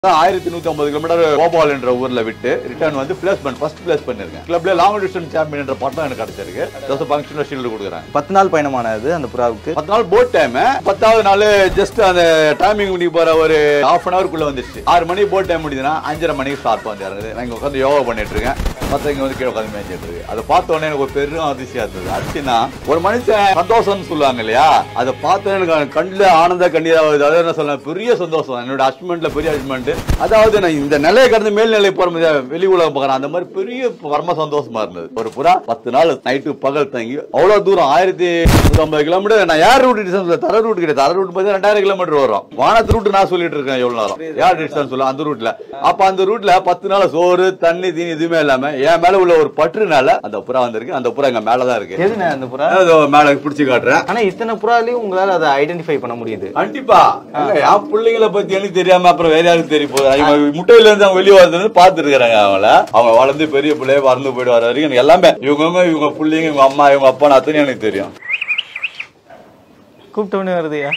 ஆயிரத்தி நூத்தி ஐம்பது கிலோமீட்டர் கோபால் என்ற ஊர்ல விட்டு ரிட்டர்ன் வந்து பிளேஸ்மெண்ட் ஃபர்ஸ்ட் பிளேஸ் பண்ணிருக்கேன் கிளப்ல லாங் டிஸ்டன்ஸ் சாம்பியன் என்ற பட்டம் எனக்கு கிடைச்சிருக்கு தோசை ஃபங்க்ஷன் ஷீல்டு கொடுக்குறேன் பத்து நாள் பயணமானது அந்த புறாவுக்கு பத்து நாள் போட் டைம் பத்தாவது நாள் ஜஸ்ட் அந்த டைமிங் முடிக்க போற ஒரு ஹாஃப் அன் ஹவருக்குள்ள வந்துருச்சு ஆறு மணி போட் டைம் முடியுதுன்னா அஞ்சரை மணிக்கு ஸ்டார்ட் வந்து இறங்குது நான் இங்க உட்காந்து யோகா பண்ணிட்டு இருக்கேன் மத்தவங்க வந்து கீழே உட்காந்து மேய்ச்சிட்டு இருக்கு அதை பார்த்த உடனே எனக்கு ஒரு பெரும் அதிர்ச்சியா இருந்தது அதிர்ச்சினா ஒரு மனுஷன் சந்தோஷம்னு சொல்லுவாங்க இல்லையா அதை பார்த்த எனக்கு கண்ணுல ஆனந்த கண்ணீரா வருது அதாவது என்ன சொல்ல பெரிய சந்தோஷம் என்னோட அச்சீவ்மெண்ட்ல பெரிய அச்சீவ்மெண்ட் அதாவது நான் இந்த நிலையை கடந்து மேல்நிலை போற மாதிரி வெளி உலகம் பார்க்கறேன் அந்த மாதிரி பெரிய பரம சந்தோஷமா இருந்தது ஒரு புறா பத்து நாள் நைட்டு பகல் தங்கி அவ்வளவு தூரம் ஆயிரத்தி ஐம்பது கிலோமீட்டர் நான் ஏர் ரூட் டிஸ்டன்ஸ் தர ரூட் கிடையாது தர ரூட் பார்த்தா ரெண்டாயிரம் கிலோமீட்டர் வரும் வானத்து ரூட் நான் சொல்லிட்டு இருக்கேன் எவ்வளவு நேரம் ஏர் டிஸ்டன்ஸ் சொல்ல அந்த ரூட்ல அப்ப அந்த ரூட்ல பத்து நாள் சோறு தண்ணி தீனி எதுவுமே இல்லாம என் மேல உள்ள ஒரு பற்றுனால அந்த புறா வந்திருக்கு அந்த புறா எங்க மேலதான் இருக்கு எதுண்ணே அந்த புறா அதோ மேல பிடிச்சு காட்டுறேன் ஆனா இத்தனை புறாலையும் உங்களால அதை ஐடென்டிஃபை பண்ண முடியுது கண்டிப்பா இல்ல, என் பிள்ளைங்கள பத்தி எனக்கு தெரியாம அப்புறம் வேற யாருக்கு தெரிய போகுது இவங்க முட்டையில இருந்து அவங்க வெளியே வந்து பாத்துட்டு இருக்காங்க அவங்கள அவங்க வளர்ந்து பெரிய பிள்ளைய வளர்ந்து போயிட்டு வர வரைக்கும் எனக்கு எல்லாமே இவங்க இவங்க பிள்ளைங்க இவங்க அம்மா இவங்க அப்பா அத்தனை எனக்கு தெரியும் கூப்பிட்டவனே வருதுயா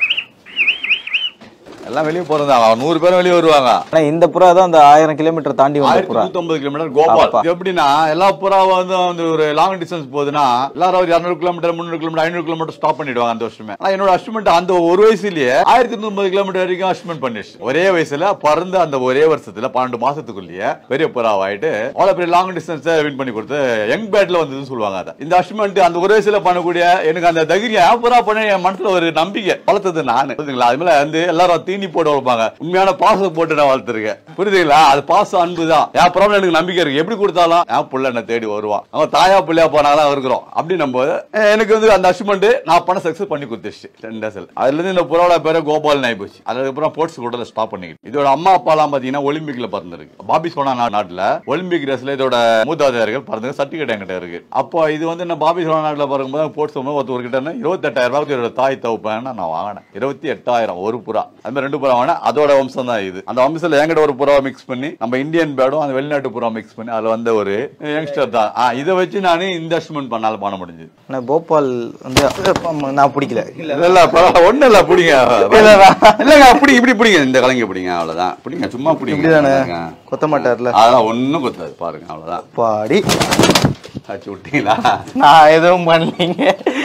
எல்லாம் வெளியே போறது அவன் நூறு பேரும் வெளியே வருவாங்க ஆனா இந்த புறா தான் அந்த ஆயிரம் கிலோமீட்டர் தாண்டி வந்த ஆயிரத்தி புறா நூத்தி ஐம்பது கிலோமீட்டர் கோபால் அப்பா. இது எப்படின்னா எல்லா புறாவும் வந்து வந்து ஒரு லாங் டிஸ்டன்ஸ் போகுதுன்னா எல்லாரும் ஒரு இரநூறு கிலோமீட்டர் முந்நூறு கிலோமீட்டர் ஐநூறு கிலோமீட்டர் ஸ்டாப் பண்ணிடுவாங்க அந்த வருஷமே ஆனா என்னோட அஷ்மெண்ட் அந்த ஒரு வயசுலயே ஆயிரத்தி நூத்தி கிலோமீட்டர் வரைக்கும் அஷ்மெண்ட் பண்ணிடுச்சு ஒரே வயசுல பிறந்த அந்த ஒரே வருஷத்துல பன்னெண்டு மாசத்துக்குள்ளேயே பெரிய புறாவாயிட்டு அவ்வளவு பெரிய லாங் டிஸ்டன்ஸ் வின் பண்ணி கொடுத்து யங் பேட்ல வந்ததுன்னு சொல்லுவாங்க அதை இந்த அஷ்மெண்ட் அந்த ஒரு வயசுல பண்ணக்கூடிய எனக்கு அந்த தைரியம் ஏன் புறா பண்ண என் மனசுல ஒரு நம்பிக்கை வளர்த்தது நானு புரியுதுங்களா அது மேல வந்து எல்லாரும் தீனி போட்டு வளர்ப்பாங்க உண்மையான பாசம் போட்டு நான் வளர்த்துருக்கேன் புரியுதுங்களா அது பாசம் அன்பு தான் என் புறம் எனக்கு நம்பிக்கை இருக்கு எப்படி கொடுத்தாலும் என் புள்ள என்ன தேடி வருவான் அவன் தாயா பிள்ளையா போனாலும் இருக்கிறோம் அப்படி நம்ம எனக்கு வந்து அந்த அஷ்மெண்ட் நான் பண்ண சக்சஸ் பண்ணி கொடுத்துச்சு டெண்டசல் அதுல இருந்து இந்த புறாவோட பேரு கோபால் நாய் போச்சு அதுக்கப்புறம் ஸ்போர்ட்ஸ் கூட ஸ்டாப் பண்ணிக்கிட்டு இதோட அம்மா அப்பா எல்லாம் பாத்தீங்கன்னா ஒலிம்பிக்ல பிறந்திருக்கு பாபி சோனா நா- நாட்டுல ஒலிம்பிக் ரேஸ்ல இதோட மூதாதையர்கள் பிறந்து சர்டிபிகேட் என்கிட்ட இருக்கு அப்போ இது வந்து நான் பாபி சோனா நாட்டுல பிறகும்போது ஸ்போர்ட்ஸ் ஒருத்தர் கிட்ட இருபத்தி எட்டாயிரம் ரூபாய்க்கு என்னோட தாய் தவுப்பேன் நான் வாங்கினேன் இருபத்தி எட்டாயிரம் ஒரு புறா அது மாதிரி ரெண்டு புறா வாங்கினேன் அதோட வம்சம் தான் இது அந்த வம்சத்துல என்கிட்ட ஒரு புறாவை மிக்ஸ் பண்ணி நம்ம இந்தியன் பேடும் அந்த வெளிநாட்டு புறா மிக்ஸ் பண்ணி அதுல வந்த ஒரு யங்ஸ்டர் தான் ஆ, இதை வச்சு நான் இன்வெஸ்ட்மெண்ட் பண்ணாலும் பண்ண முடிஞ்சது ஆனா போபால் வந்து அப்ப நான் பிடிக்கல இல்ல இல்ல பரவாயில்ல ஒண்ணு இல்ல பிடிங்க இல்லங்க அப்படி இப்படி பிடிங்க இந்த கலைங்க பிடிங்க அவ்வளவுதான் பிடிங்க சும்மா பிடிங்க இப்படிதானே அவ்வளவுதாங்க. கொத்த மாட்டார்ல அதெல்லாம் ஒண்ணும் கொத்தாது பாருங்க அவ்வளவுதான் பாடி ஆச்சு விட்டீங்களா நான் எதுவும் பண்ணீங்க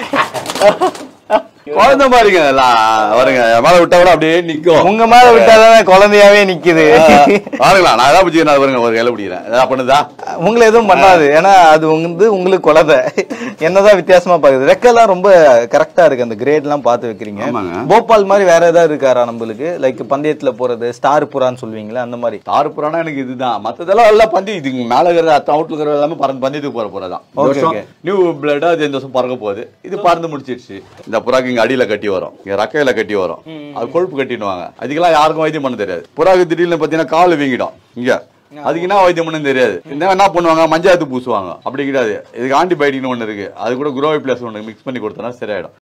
குழந்தை பாருங்க எல்லாம் வருங்க என் மேல விட்டா கூட அப்படியே நிக்கும் உங்க மேல விட்டாதானே குழந்தையாவே நிக்குது பாருங்களா நான் ஏதாவது பிடிக்கிறேன் பாருங்க ஒரு இலை பிடிக்கிறேன் ஏதாவது பண்ணுதா உங்களை எதுவும் பண்ணாது ஏன்னா அது வந்து உங்களுக்கு குழந்தை என்னதான் வித்தியாசமா பாக்குது ரெக்கெல்லாம் ரொம்ப கரெக்டா இருக்கு அந்த கிரேட் எல்லாம் பார்த்து வைக்கிறீங்க ஆமாங்க. போபால் மாதிரி வேற ஏதாவது இருக்காரா நம்மளுக்கு லைக் பந்தயத்துல போறது ஸ்டார் புறான்னு சொல்லுவீங்களா அந்த மாதிரி தாறு புறானா எனக்கு இதுதான் மத்ததெல்லாம் எல்லாம் பந்தி இதுக்கு மேல இருக்கிற அத்த அவுட்ல இருக்கிற எல்லாமே பறந்து பந்தயத்துக்கு போற புறா தான் Okay, okay. நியூ பிளட் அது இந்த வருஷம் பறக்க போகுது இது பறந்து முடிச்சிடுச்சு இந்த புறாக்கு இங்க அடியில கட்டி வரும் இங்க ரக்கையில கட்டி வரும் அது கொழுப்பு கட்டிடுவாங்க அதுக்கெல்லாம் யாருக்கும் வைத்தியம் பண்ண தெரியாது புறாக்கு திடீர்னு பாத்தீங்கன்னா கால் வீங்கிடும் இங்க அதுக்கு என்ன வைத்தியம் பண்ணு தெரியாது இந்த என்ன பண்ணுவாங்க மஞ்சாயத்து பூசுவாங்க அப்படி கிடையாது இதுக்கு ஆன்டிபயோட்டிக்னு ஒண்ணு இருக்கு அது கூட குரோவை பிளஸ் ஒன்று மிக்ஸ் பண்ணி கொடுத்தனா சரியாயிடும்